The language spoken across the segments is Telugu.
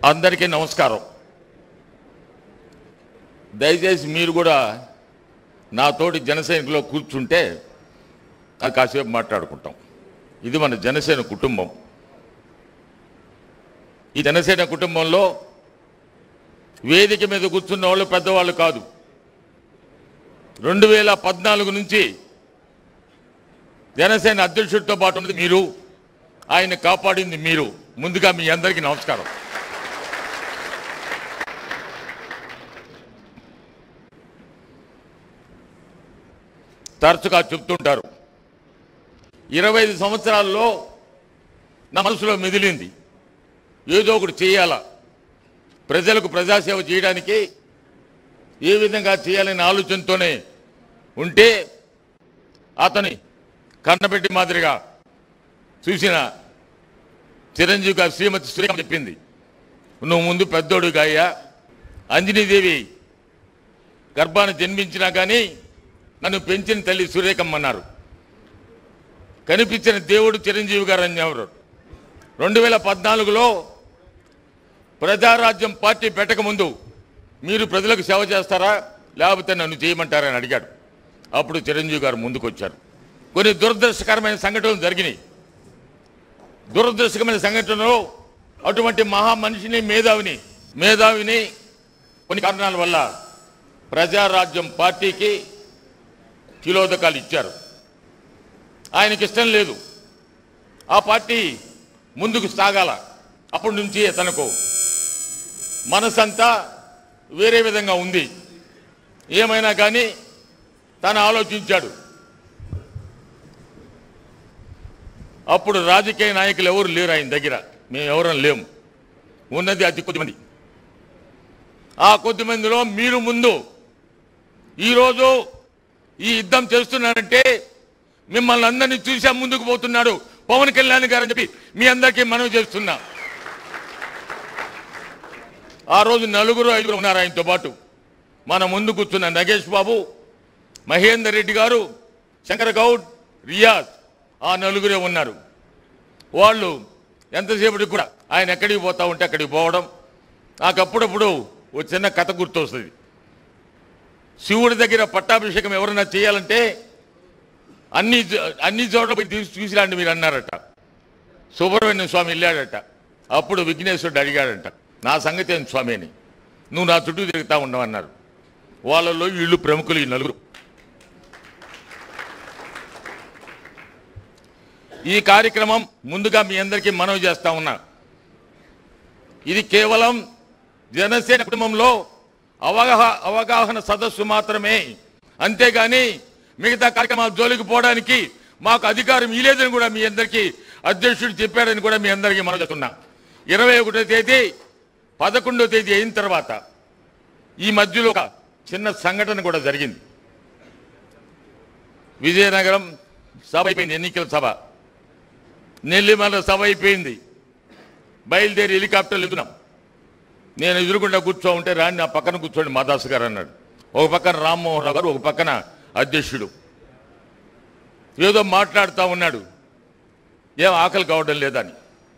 అందరికీ నమస్కారం దయచేసి మీరు కూడా నాతోటి జనసైనికులో కూర్చుంటే అది కాసేపు మాట్లాడుకుంటాం ఇది మన జనసేన కుటుంబం ఈ జనసేన కుటుంబంలో వేదిక మీద కూర్చున్న వాళ్ళు పెద్దవాళ్ళు కాదు రెండు వేల పద్నాలుగు నుంచి జనసేన అధ్యక్షుడితో పాటు ఉన్నది మీరు ఆయన కాపాడింది మీరు ముందుగా మీ అందరికీ నమస్కారం తరచుగా చెప్తుంటారు ఇరవై ఐదు సంవత్సరాల్లో నా మనసులో మెదిలింది ఏదో ఒకటి చేయాలా ప్రజలకు ప్రజాసేవ చేయడానికి ఏ విధంగా చేయాలనే ఆలోచనతోనే ఉంటే అతని కన్నబెట్టి మాదిరిగా చూసిన చిరంజీవి గారు శ్రీమతి శ్రీరామ్ చెప్పింది నువ్వు ముందు పెద్దోడు గాయ్యా అంజనీదేవి గర్భాన్ని జన్మించినా కానీ నన్ను పెంచిన తల్లి సూర్యకమ్మ అన్నారు కనిపించిన దేవుడు చిరంజీవి గారు అనేవారు రెండు వేల పద్నాలుగులో ప్రజారాజ్యం పార్టీ పెట్టక ముందు మీరు ప్రజలకు సేవ చేస్తారా లేకపోతే నన్ను చేయమంటారని అడిగాడు అప్పుడు చిరంజీవి గారు ముందుకు వచ్చారు కొన్ని దురదృష్టకరమైన సంఘటనలు జరిగినాయి దురదృష్టకరమైన సంఘటనలో అటువంటి మహా మనిషిని మేధావిని మేధావిని కొన్ని కారణాల వల్ల ప్రజారాజ్యం పార్టీకి కిలోదకాలు ఇచ్చారు ఆయనకి ఇష్టం లేదు ఆ పార్టీ ముందుకు సాగాల అప్పటి నుంచి తనకు మనసంతా వేరే విధంగా ఉంది ఏమైనా కానీ తను ఆలోచించాడు అప్పుడు రాజకీయ నాయకులు ఎవరు లేరు ఆయన దగ్గర మేము ఎవరం లేము ఉన్నది అతి కొద్దిమంది ఆ కొద్ది మందిలో మీరు ముందు ఈరోజు ఈ యుద్ధం చేస్తున్నారంటే మిమ్మల్ని అందరినీ చూసా ముందుకు పోతున్నాడు పవన్ కళ్యాణ్ గారు అని చెప్పి మీ అందరికీ మనవి చేస్తున్నా ఆ రోజు నలుగురు ఐదుగురు ఉన్నారు ఆయనతో పాటు మన ముందు కూర్చున్న నగేష్ బాబు మహేందర్ రెడ్డి గారు శంకర్ గౌడ్ రియాజ్ ఆ నలుగురే ఉన్నారు వాళ్ళు ఎంతసేపటికి కూడా ఆయన ఎక్కడికి పోతా ఉంటే అక్కడికి పోవడం నాకు అప్పుడప్పుడు ఓ చిన్న కథ గుర్తొస్తుంది శివుడి దగ్గర పట్టాభిషేకం ఎవరైనా చేయాలంటే అన్ని చో- అన్ని చోట్ల పోయి తీసి చూసిరాండి మీరు అన్నారట సుబ్రహ్మణ్యం స్వామి వెళ్ళాడట అప్పుడు విఘ్నేశ్వరుడు అడిగాడట నా సంగతి ఏం స్వామి అని నువ్వు నా చుట్టూ తిరుగుతా ఉండవన్నారు వాళ్ళలో వీళ్ళు ప్రముఖులు ఈ నలుగురు ఈ కార్యక్రమం ముందుగా మీ అందరికీ మనవి చేస్తా ఉన్నా ఇది కేవలం జనసేన కుటుంబంలో అవగాహ అవగాహన సదస్సు మాత్రమే అంతేగాని మిగతా కార్యక్రమాలు జోలికి పోవడానికి మాకు అధికారం ఇలేదని కూడా మీ అందరికీ అధ్యక్షుడు చెప్పాడని కూడా మీ అందరికీ మనం చెప్తున్నా ఇరవై ఒకటో తేదీ పదకొండో తేదీ అయిన తర్వాత ఈ మధ్యలో ఒక చిన్న సంఘటన కూడా జరిగింది విజయనగరం సభ అయిపోయింది ఎన్నికల సభ నెల్లిమల సభ అయిపోయింది బయలుదేరి హెలికాప్టర్లు ఎదున్నాం నేను ఎదురుకుండా కూర్చో ఉంటే రాని నా పక్కన కూర్చోండి మాదాస్ గారు అన్నాడు ఒక పక్కన రామ్మోహన్ రావు గారు ఒక పక్కన అధ్యక్షుడు ఏదో మాట్లాడుతూ ఉన్నాడు ఏం ఆకలి కావడం లేదని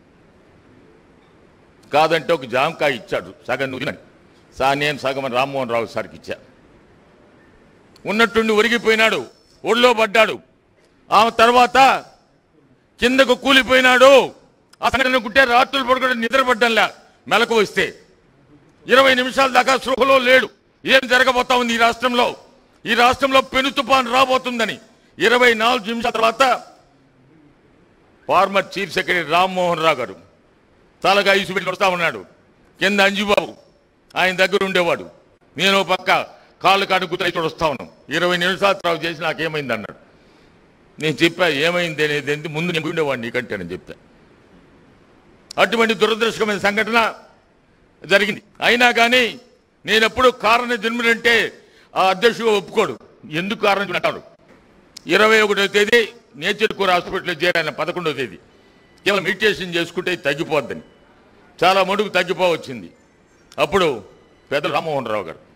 కాదంటే ఒక జామకాయ ఇచ్చాడు సగం నువ్వు తినని. సా నేను సగం రామ్మోహన్ రావు సార్కి ఇచ్చా ఉన్నట్టుండి ఒరిగిపోయినాడు ఒళ్ళో పడ్డాడు ఆ తర్వాత కిందకు కూలిపోయినాడు ఆ సంఘటన గుట్టే రాత్రులు పడుకుంటే నిద్రపడ్డంలా మెలకు వస్తే ఇరవై నిమిషాల దాకా సృహలో లేడు ఏం జరగబోతా ఉంది ఈ రాష్ట్రంలో ఈ రాష్ట్రంలో పెను తుఫాన్ రాబోతుందని ఇరవై నాలుగు నిమిషాల తర్వాత former chief secretary Rammohan Rao garu తలగా ఇసు పెట్టి వస్తా ఉన్నాడు కింద అంజుబాబు ఆయన దగ్గర ఉండేవాడు నేను ఓ పక్క కాళ్ళు కాడు కూతురు చూడొస్తా ఉన్నాం ఇరవై నిమిషాల తర్వాత చేసి నాకేమైంది అన్నాడు నేను చెప్పా ఏమైంది అనేది ఏంటి? ముందు నేను ఉండేవాడిని నీకంటే నేను చెప్పా అటువంటి దురదృష్టకమైన సంఘటన జరిగింది అయినా కానీ నేను ఎప్పుడు కారణ జన్ముడంటే ఆ అధ్యక్షుడు ఒప్పుకోడు ఎందుకు కారణం జన్ముడు అంటాడు ఇరవై ఒకటో తేదీ నేచర్ కూర హాస్పిటల్లో చేరాను పదకొండవ తేదీ కేవలం మెడిటేషన్ చేసుకుంటే ఇది తగ్గిపోద్దని చాలా మడుగు తగ్గిపోవచ్చింది అప్పుడు పెద్ద రామ్మోహన్ రావు గారు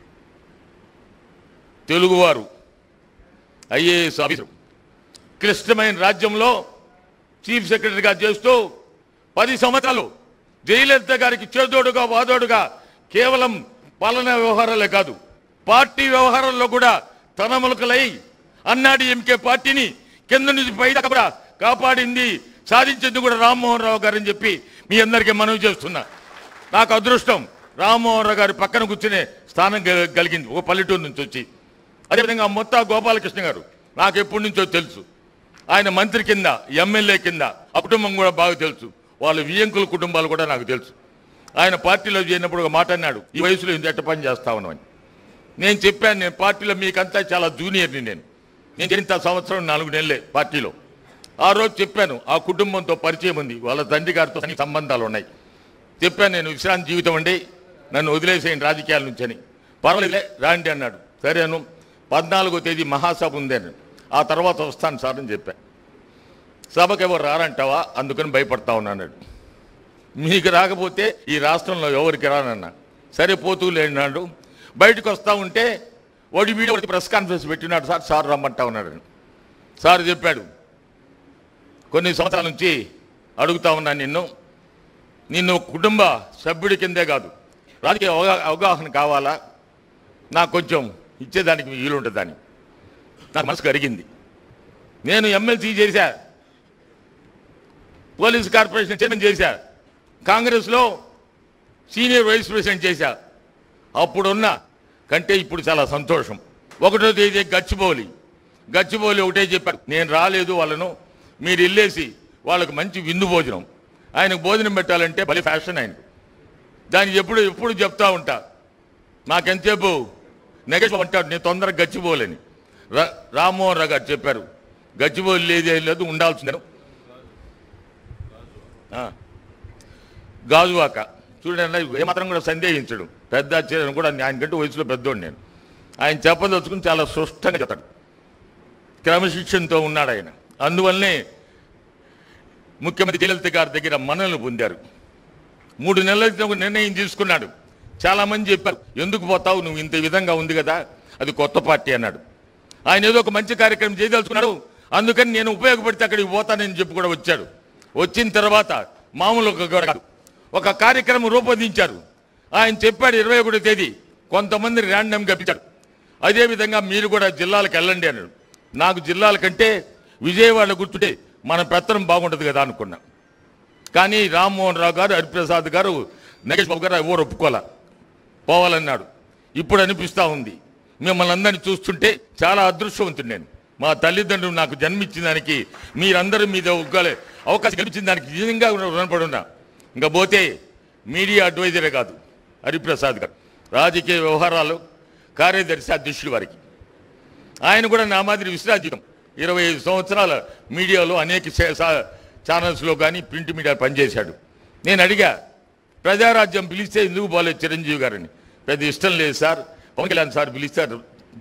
తెలుగువారు ఐఏఎస్ ఆఫీసర్ క్లిష్టమైన రాజ్యంలో చీఫ్ సెక్రటరీగా చేస్తూ పది సంవత్సరాలు జయలలిత గారికి చేదోడుగా వాదోడుగా కేవలం పాలనా వ్యవహారాలే కాదు పార్టీ వ్యవహారాల్లో కూడా తనములకలై అన్నాడి ఎంకే పార్టీని కింద నుంచి పైదాకా కూడా కాపాడింది సాధించింది కూడా రామ్మోహన్ రావు గారు అని చెప్పి మీ అందరికీ మనవి చేస్తున్నా నాకు అదృష్టం రామ్మోహన్ రావు గారి పక్కన కూర్చునే స్థానం గ- కలిగింది ఒక పల్లెటూరు నుంచి వచ్చి అదేవిధంగా మొత్తా గోపాలకృష్ణ గారు నాకు ఎప్పటి నుంచో తెలుసు ఆయన మంత్రి కింద ఎమ్మెల్యే కింద ఆ కుటుంబం కూడా బాగా తెలుసు వాళ్ళ వియంకుల కుటుంబాలు కూడా నాకు తెలుసు ఆయన పార్టీలో చేరినప్పుడు ఒక మాట అన్నాడు ఈ వయసులో ఇంత ఎట్ట పని చేస్తా ఉన్నామని నేను చెప్పాను నేను పార్టీలో మీకంతా చాలా జూనియర్ని నేను నేను ఇంత సంవత్సరం నాలుగు నెలలే పార్టీలో ఆ రోజు చెప్పాను ఆ కుటుంబంతో పరిచయం ఉంది వాళ్ళ తండ్రి గారితో అన్ని సంబంధాలు ఉన్నాయి చెప్పాను నేను విశ్రాంతి జీవితం అండి నన్ను వదిలేసేయండి రాజకీయాల నుంచి అని పర్వాలేదులే రాండి అన్నాడు సరేను పద్నాలుగో తేదీ మహాసభ ఉంది అని ఆ తర్వాత వస్తాను సార్ అని చెప్పా సభకు ఎవరు రారంటావా అందుకని భయపడతా ఉన్నాడు మీకు రాకపోతే ఈ రాష్ట్రంలో ఎవరికి రానన్నా సరే పోతూ లేనాడు బయటకు వస్తా ఉంటే వాడి వీడియో ఒకటి ప్రెస్ కాన్ఫరెన్స్ పెట్టినాడు సార్ సార్ రమ్మంటా ఉన్నాడు సార్ చెప్పాడు కొన్ని సంవత్సరాల నుంచి అడుగుతా ఉన్నాను నిన్ను నిన్ను కుటుంబ సభ్యుడి కిందే కాదు రాజకీయ అవగా అవగాహన కావాలా నాకు కొంచెం ఇచ్చేదానికి వీలుంటుందని నాకు మనసు కరిగింది నేను ఎమ్మెల్సీ చేశా పోలీస్ కార్పొరేషన్ చైర్మన్ చేశా కాంగ్రెస్లో సీనియర్ వైస్ ప్రెసిడెంట్ చేశా అప్పుడున్న కంటే ఇప్పుడు చాలా సంతోషం ఒకటో తేదీ గచ్చిబౌలి గచ్చిబౌలి ఒకటే చెప్పారు నేను రాలేదు వాళ్ళను మీరు వెళ్ళేసి వాళ్ళకు మంచి విందు భోజనం ఆయనకు భోజనం పెట్టాలంటే భలే ఫ్యాషన్ ఆయన దానికి ఎప్పుడు ఎప్పుడు చెప్తా ఉంటా నాకెంతసేపు నెగటివ్ అంటాడు నేను తొందరగా గచ్చిబోలేని రా రామ్మోహన్ రావు గారు చెప్పారు గచ్చిబోలి లేదే లేదు ఉండాల్సిందే ఆ. గాజువాక చూడండి ఏమాత్రం కూడా సందేహించడు పెద్ద ఆశ్చర్యం కూడా ఆయన కంటే వయసులో పెద్దోడు నేను ఆయన చెప్పదలుచుకుని చాలా స్పష్టంగా చెప్తాడు క్రమశిక్షణతో ఉన్నాడు ఆయన అందువల్లనే ముఖ్యమంత్రి జయలలిత గారి దగ్గర మనల్ని పొందారు మూడు నెలల క్రితం ఒక నిర్ణయం తీసుకున్నాడు చాలా మంది చెప్పారు ఎందుకు పోతావు నువ్వు ఇంత విధంగా ఉంది కదా అది కొత్త పార్టీ అన్నాడు ఆయన ఏదో ఒక మంచి కార్యక్రమం చేయదలుచుకున్నాడు అందుకని నేను ఉపయోగపడితే అక్కడికి పోతానని చెప్పి కూడా వచ్చాడు వచ్చిన తర్వాత మామూలు ఒక గొడవ కాదు. ఒక కార్యక్రమం రూపొందించారు ఆయన చెప్పాడు ఇరవై ఒకటో తేదీ కొంతమంది ర్యాండమ్గా పిలిచాడు అదేవిధంగా మీరు కూడా జిల్లాలకు వెళ్ళండి అన్నాడు నాకు జిల్లాల కంటే విజయవాడ గుర్తుంటే మన పెత్తనం బాగుంటుంది కదా అనుకున్నా కానీ రామ్మోహన్ రావు గారు హరిప్రసాద్ గారు నగేష్ బాబు గారు ఎవరు ఒప్పుకోలే పోవాలన్నాడు ఇప్పుడు అనిపిస్తా ఉంది మిమ్మల్ని అందరినీ చూస్తుంటే చాలా అదృష్టవంతుడు నేను మా తల్లిదండ్రులు నాకు జన్మించిన దానికి మీరందరూ మీద ఒక్కలే అవకాశం కల్పించిన దానికి నిజంగా రుణపడి ఉన్నా ఇంకా పోతే మీడియా అడ్వైజరే కాదు హరిప్రసాద్ గారు రాజకీయ వ్యవహారాలు కార్యదర్శి అధ్యక్షుడు వారికి ఆయన కూడా నా మాదిరి విశ్రాజితం ఇరవై ఐదు సంవత్సరాల మీడియాలో అనేక సే- సా- ఛానల్స్లో కానీ ప్రింట్ మీడియా పనిచేశాడు నేను అడిగా ప్రజారాజ్యం పిలిస్తే ఎందుకు పోలేదు చిరంజీవి గారని పెద్ద ఇష్టం లేదు సార్ పవన్ కళ్యాణ్ సార్ పిలిస్తారు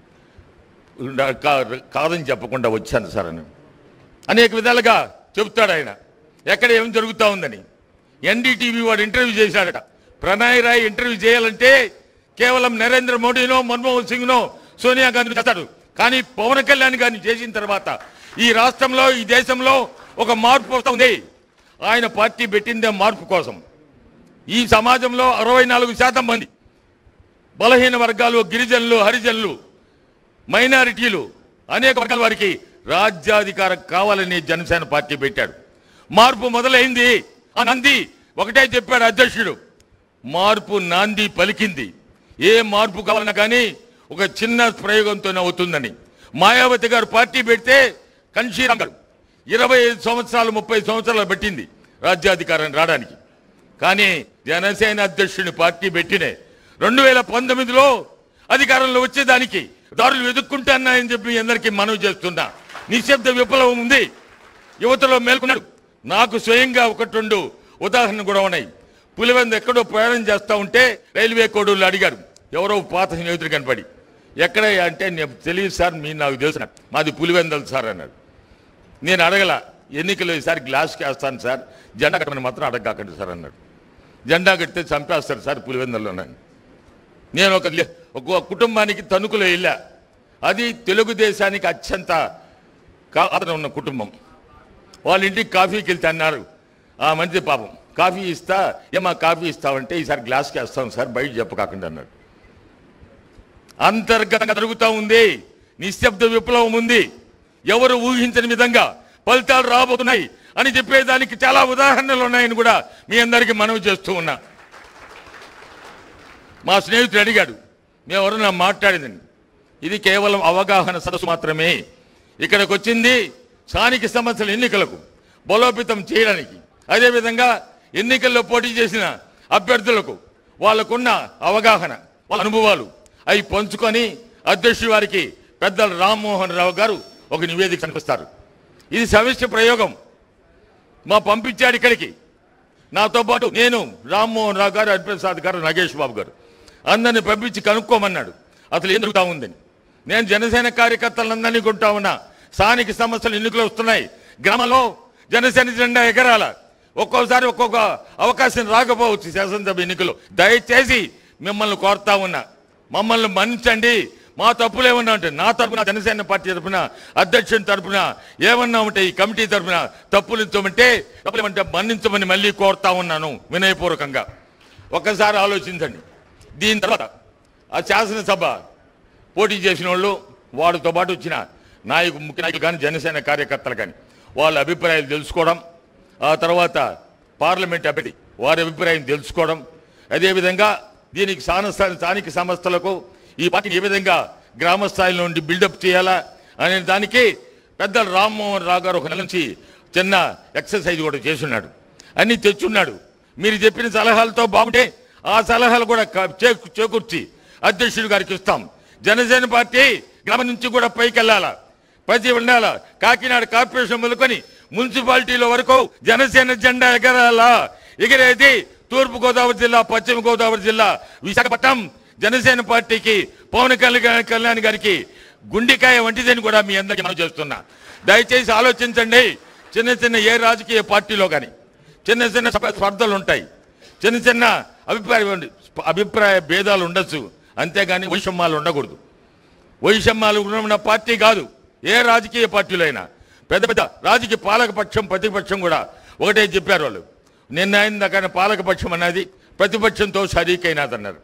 కా- కాదని చెప్పకుండా వచ్చాను సార్ అని అనేక విధాలుగా చెబుతాడు ఆయన ఎక్కడ ఏం జరుగుతూ ఉందని ఎన్డీటీవీ వాడు ఇంటర్వ్యూ చేశాడట ప్రణయ్ రాయ్ ఇంటర్వ్యూ చేయాలంటే కేవలం నరేంద్ర మోడీనో మన్మోహన్ సింగ్నో సోనియా గాంధీ చేస్తాడు కానీ పవన్ కళ్యాణ్ గారిని చేసిన తర్వాత ఈ రాష్ట్రంలో ఈ దేశంలో ఒక మార్పు వస్తుంది ఆయన పార్టీ పెట్టిందే మార్పు కోసం ఈ సమాజంలో అరవై నాలుగు శాతం మంది బలహీన వర్గాలు గిరిజనులు హరిజనులు మైనారిటీలు అనేక వర్గాల వారికి రాజ్యాధికారం కావాలని జనసేన పార్టీ పెట్టాడు మార్పు మొదలైంది ఆ నంది ఒకటే చెప్పాడు అధ్యక్షుడు మార్పు నాంది పలికింది ఏ మార్పు కావాలన్నా కానీ ఒక చిన్న ప్రయోగంతోనే అవుతుందని మాయావతి గారు పార్టీ పెడితే కన్షీరామ్ గారు ఇరవై ఐదు సంవత్సరాలు ముప్పై సంవత్సరాలు పెట్టింది రాజ్యాధికారం రావడానికి కానీ జనసేన అధ్యక్షుని పార్టీ పెట్టినే రెండు వేల పంతొమ్మిదిలో అధికారంలో వచ్చేదానికి దారులు వెతుక్కుంటానని చెప్పి మీ అందరికీ మనవి చేస్తున్నా నిశ్శబ్ద విప్లవం ఉంది యువతలో మేల్కొన్నాడు నాకు స్వయంగా ఒకటి రెండు ఉదాహరణ కూడా ఉన్నాయి పులివెంద ఎక్కడో ప్రయాణం చేస్తా ఉంటే రైల్వే కోడూళ్ళు అడిగారు ఎవరో పాత స్నేహితుడు కనపడి ఎక్కడ అంటే నేను తెలియదు సార్ మీ నాకు తెలుసు మాది పులివెందలు సార్ అన్నాడు నేను అడగల ఎన్నికలు ఈసారి గ్లాస్కి వేస్తాను సార్ జెండా కట్టమని మాత్రం అడగకండి సార్ అన్నాడు జెండా కడితే చంపేస్తారు సార్ పులివెందల్లోనని నేను ఒక లే- ఒక కుటుంబానికి తణుకులో వెళ్ళా అది తెలుగుదేశానికి అత్యంత కా- అతను ఉన్న కుటుంబం వాళ్ళ ఇంటికి కాఫీకి వెళ్తే అన్నారు ఆ మంచి పాపం కాఫీ ఇస్తా ఏమా కాఫీ ఇస్తావంటే ఈసారి గ్లాస్కి వేస్తాం సార్ బయట చెప్పకాకుండా అన్నాడు అంతర్గతంగా జరుగుతూ ఉంది నిశ్శబ్ద విప్లవం ఉంది ఎవరు ఊహించని విధంగా ఫలితాలు రాబోతున్నాయి అని చెప్పేదానికి చాలా ఉదాహరణలు ఉన్నాయని కూడా మీ అందరికీ మనవి చేస్తూ ఉన్నా మా స్నేహితుడు అడిగాడు మేమెవరన్నా మాట్లాడిందని ఇది కేవలం అవగాహన సదస్సు మాత్రమే ఇక్కడికి వచ్చింది స్థానిక సమస్యల ఎన్నికలకు బలోపేతం చేయడానికి అదేవిధంగా ఎన్నికల్లో పోటీ చేసిన అభ్యర్థులకు వాళ్ళకున్న అవగాహన వాళ్ళ అనుభవాలు అవి పంచుకొని అధ్యక్షుడి వారికి పెద్దలు రామ్మోహన్ రావు గారు ఒక నివేదిక కనిపిస్తారు ఇది సమిష్టి ప్రయోగం మా పంపించాడు ఇక్కడికి నాతో పాటు నేను రామ్మోహన్ రావు గారు హరిప్రసాద్ గారు నాగేష్ బాబు గారు అందరిని పంపించి కనుక్కోమన్నాడు అసలు ఏం జరుగుతా ఉందని నేను జనసేన కార్యకర్తలందరినీ కొంటా ఉన్నా స్థానిక సమస్యలు ఎన్నికలు వస్తున్నాయి గ్రామంలో జనసేన జెండా ఎగరాల ఒక్కోసారి ఒక్కొక్క అవకాశం రాకపోవచ్చు శాసనసభ ఎన్నికలు దయచేసి మిమ్మల్ని కోరుతా ఉన్నా మమ్మల్ని మన్నించండి మా తప్పులు ఏమన్నా ఉంటే నా తరపున జనసేన పార్టీ తరపున అధ్యక్షుని తరపున ఏమన్నా ఉంటే ఈ కమిటీ తరపున తప్పులు ఇచ్చమంటే తప్పులు ఏమంటే మన్నించమని మళ్ళీ కోరుతా ఉన్నాను వినయపూర్వకంగా ఒక్కసారి ఆలోచించండి దీని తర్వాత ఆ శాసనసభ పోటీ చేసిన వాళ్ళు వాడితో పాటు వచ్చిన నాయకు ముఖ్య నాయకులు కానీ జనసేన కార్యకర్తలు కానీ వాళ్ళ అభిప్రాయాలు తెలుసుకోవడం ఆ తర్వాత పార్లమెంట్ అభ్యర్థి వారి అభిప్రాయం తెలుసుకోవడం అదేవిధంగా దీనికి స్థాన స్థానిక సంస్థలకు ఈ పార్టీని ఏ విధంగా గ్రామ స్థాయి నుండి బిల్డప్ చేయాలా అనే దానికి పెద్దలు రామ్మోహన్ రావు గారు ఒక నెల నుంచి చిన్న ఎక్సర్సైజ్ కూడా చేస్తున్నాడు అన్ని తెచ్చున్నాడు మీరు చెప్పిన సలహాలతో బాగుంటే ఆ సలహాలు కూడా క- చేకు- చేకూర్చి అధ్యక్షుడి గారికి ఇస్తాం జనసేన పార్టీ గ్రామం నుంచి కూడా పైకి వెళ్ళాలా ప్రతి ఉండాలా కాకినాడ కార్పొరేషన్ మొదలుకొని మున్సిపాలిటీలో వరకు జనసేన జెండా ఎగరాలా ఎగిరేది తూర్పు గోదావరి జిల్లా పశ్చిమ గోదావరి జిల్లా విశాఖపట్నం జనసేన పార్టీకి పవన్ కళ్యాణ్ కళ్యాణ్ గారికి గుండెకాయ వంటిదని కూడా మీ అందరికీ మనం చేస్తున్నా దయచేసి ఆలోచించండి చిన్న చిన్న ఏ రాజకీయ పార్టీలో కానీ చిన్న చిన్న స్ప- స్పర్ధలు ఉంటాయి చిన్న చిన్న అభిప్రాయ అభిప్రాయ భేదాలు ఉండొచ్చు అంతేగాని వైషమ్యాలు ఉండకూడదు వైషమ్యాలు ఉన్న పార్టీ కాదు ఏ రాజకీయ పార్టీలో అయినా పెద్ద పెద్ద రాజకీయ పాలకపక్షం ప్రతిపక్షం కూడా ఒకటే చెప్పారు వాళ్ళు నిన్న అయిందాక పాలకపక్షం అన్నది ప్రతిపక్షంతో సరీకైనాదన్నారు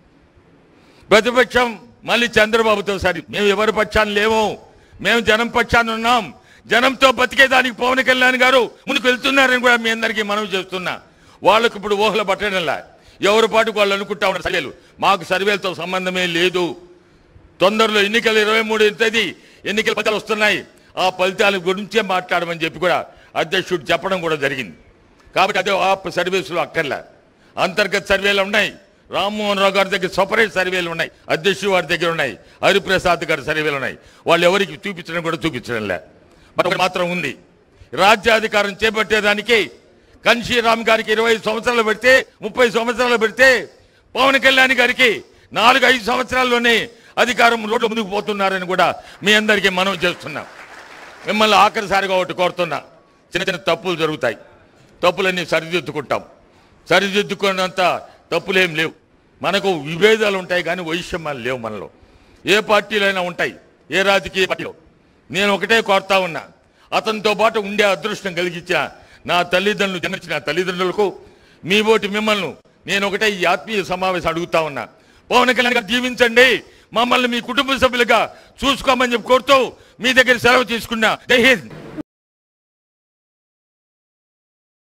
ప్రతిపక్షం మళ్ళీ చంద్రబాబుతో సరి మేము ఎవరి పక్షాన్ని లేము మేము జనం పక్షాన్ని ఉన్నాం జనంతో బతికేదానికి పవన్ కళ్యాణ్ గారు ముందుకు వెళ్తున్నారని కూడా మీ అందరికీ మనవి చేస్తున్నా వాళ్ళకు ఇప్పుడు ఊహలు పట్టడంలా ఎవరి పాటుకు వాళ్ళు అనుకుంటా ఉన్నారు సర్వేలు మాకు సర్వేలతో సంబంధమే లేదు తొందరలో ఎన్నికలు ఇరవై మూడు తేదీ ఎన్నికల ఫలితాలు వస్తున్నాయి ఆ ఫలితాల గురించే మాట్లాడమని చెప్పి కూడా అధ్యక్షుడు చెప్పడం కూడా జరిగింది కాబట్టి అదే ఆ సర్వీసులు అక్కర్లే అంతర్గత సర్వేలు ఉన్నాయి రామ్మోహన్ రావు గారి దగ్గర సపరేట్ సర్వేలు ఉన్నాయి అధ్యక్షుడు వారి దగ్గర ఉన్నాయి హరిప్రసాద్ గారి సర్వేలు ఉన్నాయి వాళ్ళు ఎవరికి చూపించడం కూడా చూపించడంలే మరి ఒకటి మాత్రం ఉంది రాజ్యాధికారం చేపట్టేదానికి కన్షీరామ్ గారికి ఇరవై సంవత్సరాలు పెడితే ముప్పై సంవత్సరాలు పెడితే పవన్ కళ్యాణ్ గారికి నాలుగు ఐదు సంవత్సరాల్లోనే అధికారం రోడ్డు ముందుకు పోతున్నారని కూడా మీ అందరికీ మనం చేస్తున్నాం మిమ్మల్ని ఆఖరిసారిగా ఒకటి కోరుతున్నా చిన్న చిన్న తప్పులు జరుగుతాయి తప్పులన్నీ సరిదిద్దుకుంటాం సరిదిద్దుకున్నంత తప్పులేం లేవు మనకు విభేదాలు ఉంటాయి కానీ వైషమ్యాలు లేవు మనలో ఏ పార్టీలో అయినా ఉంటాయి ఏ రాజకీయ పార్టీలో నేను ఒకటే కోరుతా ఉన్నా అతనితో పాటు ఉండే అదృష్టం కలిగించిన నా తల్లిదండ్రులు జన్మించిన తల్లిదండ్రులకు మీ ఓటి మిమ్మల్ని నేను ఒకటే ఈ ఆత్మీయ సమావేశం అడుగుతా ఉన్నా పవన్ కళ్యాణ్ గారు జీవించండి మమ్మల్ని మీ కుటుంబ సభ్యులుగా చూసుకోమని చెప్పి కోరుతూ మీ దగ్గర సెలవు తీసుకున్నా జై హింద్